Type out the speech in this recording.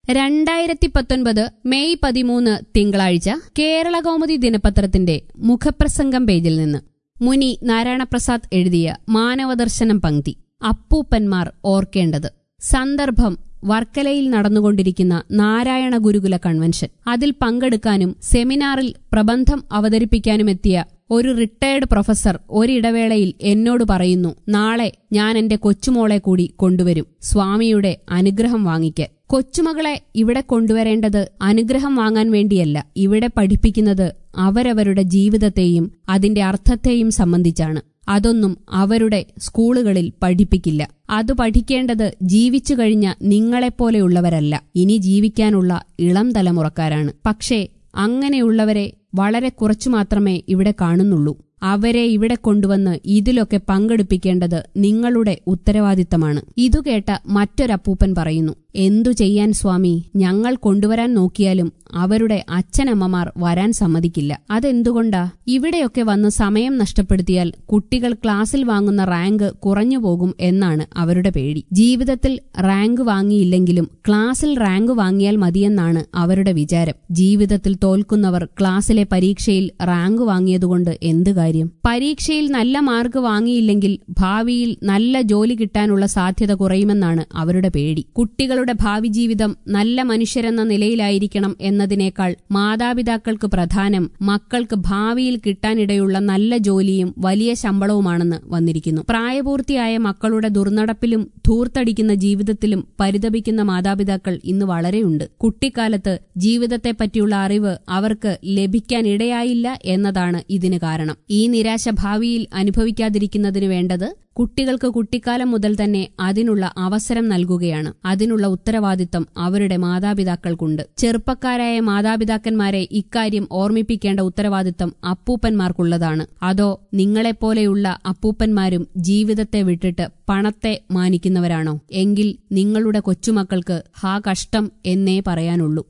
രണ്ടായിരത്തി പത്തൊൻപത് മെയ് പതിമൂന്ന് തിങ്കളാഴ്ച കേരള കൗമുദി ദിനപത്രത്തിന്റെ മുഖപ്രസംഗം പേജിൽ നിന്ന് മുനി നാരായണപ്രസാദ് എഴുതിയ മാനവദർശനം പങ്ക്തി അപ്പൂപ്പന്മാർ ഓർക്കേണ്ടത് സന്ദർഭം വർക്കലയിൽ നടന്നുകൊണ്ടിരിക്കുന്ന നാരായണ ഗുരുകുല കൺവെൻഷൻ അതിൽ പങ്കെടുക്കാനും സെമിനാറിൽ പ്രബന്ധം അവതരിപ്പിക്കാനുമെത്തിയ ഒരു റിട്ടയർഡ് പ്രൊഫസർ ഒരിടവേളയിൽ എന്നോട് പറയുന്നു നാളെ ഞാൻ എന്റെ കൊച്ചുമോളെ കൂടി കൊണ്ടുവരും സ്വാമിയുടെ അനുഗ്രഹം വാങ്ങിക്കാൻ കൊച്ചുമകളെ ഇവിടെ കൊണ്ടുവരേണ്ടത് അനുഗ്രഹം വാങ്ങാൻ വേണ്ടിയല്ല ഇവിടെ പഠിപ്പിക്കുന്നത് അവരവരുടെ ജീവിതത്തെയും അതിന്റെ അർത്ഥത്തെയും സംബന്ധിച്ചാണ് അതൊന്നും അവരുടെ സ്കൂളുകളിൽ പഠിപ്പിക്കില്ല അത് പഠിക്കേണ്ടത് ജീവിച്ചു കഴിഞ്ഞ നിങ്ങളെപ്പോലെയുള്ളവരല്ല ഇനി ജീവിക്കാനുള്ള ഇളം തലമുറക്കാരാണ് പക്ഷേ അങ്ങനെയുള്ളവരെ വളരെ കുറച്ചു മാത്രമേ ഇവിടെ കാണുന്നുള്ളൂ അവരെ ഇവിടെ കൊണ്ടുവന്ന് ഇതിലൊക്കെ പങ്കെടുപ്പിക്കേണ്ടത് നിങ്ങളുടെ ഉത്തരവാദിത്തമാണ് ഇതു കേട്ട മറ്റൊരപ്പൂപ്പൻ പറയുന്നു എന്തു ചെയ്യാൻ സ്വാമി ഞങ്ങൾ കൊണ്ടുവരാൻ നോക്കിയാലും അവരുടെ അച്ഛനമ്മമാർ വരാൻ സമ്മതിക്കില്ല അതെന്തുകൊണ്ടാ ഇവിടെയൊക്കെ വന്ന് സമയം നഷ്ടപ്പെടുത്തിയാൽ കുട്ടികൾ ക്ലാസ്സിൽ വാങ്ങുന്ന റാങ്ക് കുറഞ്ഞു പോകും എന്നാണ് അവരുടെ പേടി ജീവിതത്തിൽ റാങ്ക് വാങ്ങിയില്ലെങ്കിലും ക്ലാസ്സിൽ റാങ്ക് വാങ്ങിയാൽ മതിയെന്നാണ് അവരുടെ വിചാരം ജീവിതത്തിൽ തോൽക്കുന്നവർ ക്ലാസ്സിലെ പരീക്ഷയിൽ റാങ്ക് വാങ്ങിയതുകൊണ്ട് എന്ത് കാര്യം പരീക്ഷയിൽ നല്ല മാർക്ക് വാങ്ങിയില്ലെങ്കിൽ ഭാവിയിൽ നല്ല ജോലി കിട്ടാനുള്ള സാധ്യത കുറയുമെന്നാണ് അവരുടെ പേടി കുട്ടികളുടെ ഭാവി ജീവിതം നല്ല മനുഷ്യരെന്ന നിലയിലായിരിക്കണം എന്നതിനേക്കാൾ മാതാപിതാക്കൾക്ക് പ്രധാനം മക്കൾക്ക് ഭാവിയിൽ കിട്ടാനിടയുള്ള നല്ല ജോലിയും വലിയ ശമ്പളവുമാണെന്ന് വന്നിരിക്കുന്നു പ്രായപൂർത്തിയായ മക്കളുടെ ദുർനടപ്പിലും ധൂർത്തടിക്കുന്ന ജീവിതത്തിലും പരിതപിക്കുന്ന മാതാപിതാക്കൾ ഇന്ന് വളരെയുണ്ട് കുട്ടിക്കാലത്ത് ജീവിതത്തെപ്പറ്റിയുള്ള അറിവ് അവർക്ക് ലഭിക്കാനിടയായില്ല എന്നതാണ് ഇതിന് കാരണം ഈ നിരാശ ഭാവിയിൽ അനുഭവിക്കാതിരിക്കുന്നതിന് വേണ്ടത് കുട്ടികൾക്ക് കുട്ടിക്കാലം മുതൽ തന്നെ അതിനുള്ള അവസരം നൽകുകയാണ് അതിനുള്ള ഉത്തരവാദിത്തം അവരുടെ മാതാപിതാക്കൾക്കുണ്ട് ചെറുപ്പക്കാരായ മാതാപിതാക്കന്മാരെ ഇക്കാര്യം ഓർമ്മിപ്പിക്കേണ്ട ഉത്തരവാദിത്തം അപ്പൂപ്പന്മാർക്കുള്ളതാണ് അതോ നിങ്ങളെപ്പോലെയുള്ള അപ്പൂപ്പന്മാരും ജീവിതത്തെ വിട്ടിട്ട് പണത്തെ മാനിക്കുന്നവരാണോ എങ്കിൽ നിങ്ങളുടെ കൊച്ചുമക്കൾക്ക് ഹാ കഷ്ടം എന്നേ പറയാനുള്ളൂ